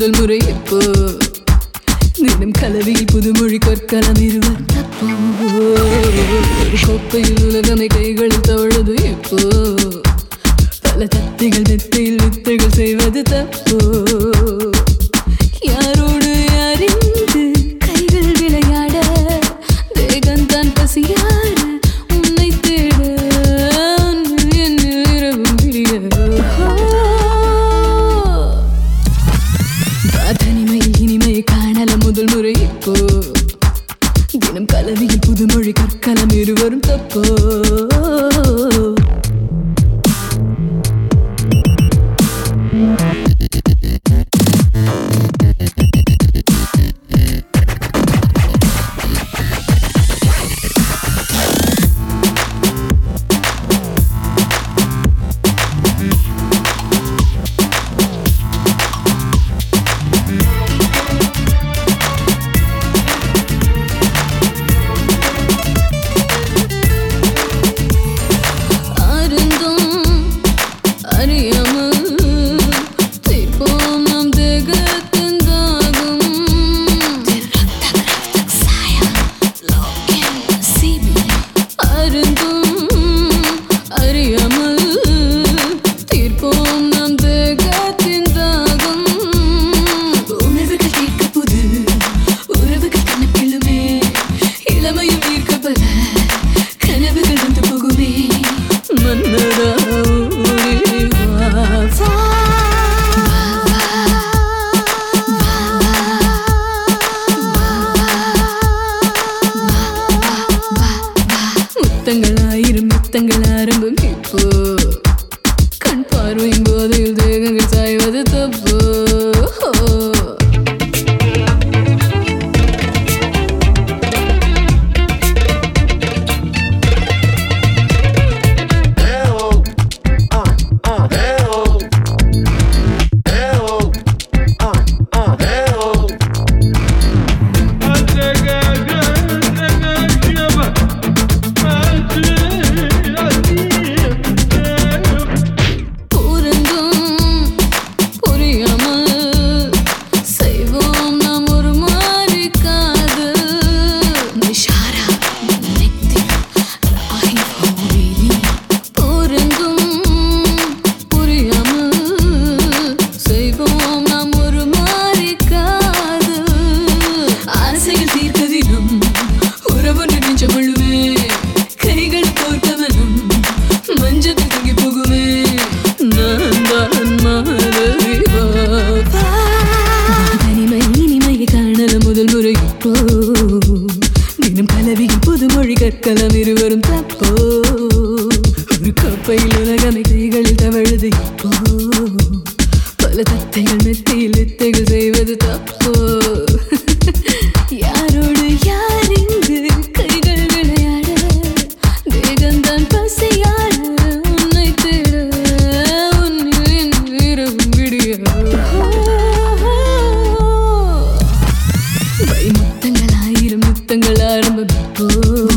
முதல் முறை இப்போ தினம் கலவையில் புதுமொழி கற்கலாம் இருவர் தப்போ ஒரு கோப்பையில் உலகமை கைகளில் தவழுது இப்போ பல தத்தைகள் மெத்தையில் வித்தைகள் செய்வது தப்போ யாரோடு யாரிந்து கைகள் விளையாட தேகந்தான் பசியார உன்னை தேட அன்று என்னில் இரவும் விடிய தனிமையில் இனிமை காணல முதல் முறை இப்போ தினம் கலவியில் புதுமொழி கற்கலம் இருவரும் தப்போ அருந்தும் அறியாமல் தீர்ப்போம் நம் தேகத்தின் தாகம் அருந்தும் அறியாமல் தீர்ப்போம் நம் தேகத்தின் தாகம் உணர்வுகள் கேட்க புது உறவுகள் கணக்கிலுமே இளமையும் ஈர்க்க பல கனவுகள் வந்து போகுமே மன்னரா ஓடி வா. முத்தங்கள் ஆயிரம் முத்தங்கள் ஆரம்பம் இப்போ கண் பார்வையும் போதையில் தேகங்கள் சாய்வது தப்பு Hello. Uh, uh, hello. Hello. Uh, uh, hello. புரிந்தும் புரியாமல் செய்வோம் நாம் ஒரு மாறி காதல் நிஷாரா நெத்தி ராகி போவிலி புரிந்தும் புரியாமல் செய்வோம் நாம் ஒரு மாறி காதல் ஆசைகள் தீர்க்கதிலும் உறவு நெஞ்ச கொள்ளுவே கைகள் கோர்த்தவனும் மஞ்சத்தில் தூங்கி போகுமே நான் தான் மாறவிவா தனிமை இனிமையை காணல முதல் முறை இப்போ தினம் கலவியில் புதுமொழி கற்கலாம் இருவரும் தப்போ ஒரு கோப்பையில் உலகமை கைகளில் தவழுது இப்போ பல தத்தைகள் மெத்தையில் வித்தைகள் செய்வது தப்போ யாரோடு யார் இங்கு கைகள் விளையாட தேகந்தான் பசியாட உன்னை தேட உன்னில் என் இரவும் விடிய வை முத்தங்கள் ஆயிரம் முத்தங்கள் ஆரம்பம் இப்போ